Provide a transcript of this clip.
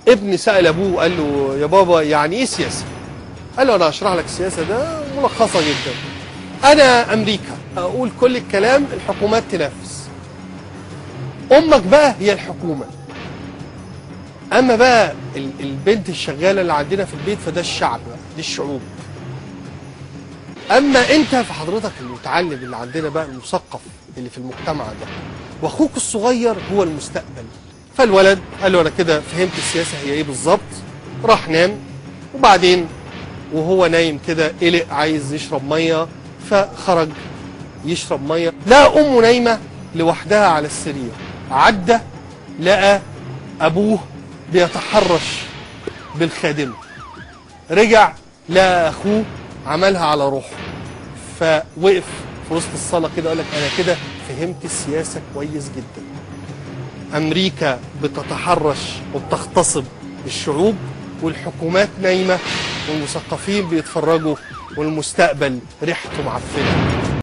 ابن سأل ابوه قال له يا بابا يعني ايه سياسة قال له انا هشرح لك السياسة ده ملخصة جدا انا امريكا اقول كل الكلام الحكومات تنفذ امك بقى هي الحكومة اما بقى ال- البنت الشغالة اللي عندنا في البيت فده الشعب بقى دي الشعوب اما انت فحضرتك المتعلم اللي عندنا بقى المثقف اللي في المجتمع ده واخوك الصغير هو المستقبل فالولد قال له انا كده فهمت السياسه هي ايه بالظبط راح نام وبعدين وهو نايم كده قلق عايز يشرب ميه فخرج يشرب ميه لقى امه نايمه لوحدها على السرير عدى لقى ابوه بيتحرش بالخادمه رجع لقى اخوه عملها على روحه فوقف في وسط الصلاه كده قال لك انا كده فهمت السياسه كويس جدا امريكا بتتحرش وبتغتصب الشعوب والحكومات نايمه والمثقفين بيتفرجوا والمستقبل ريحته معفنه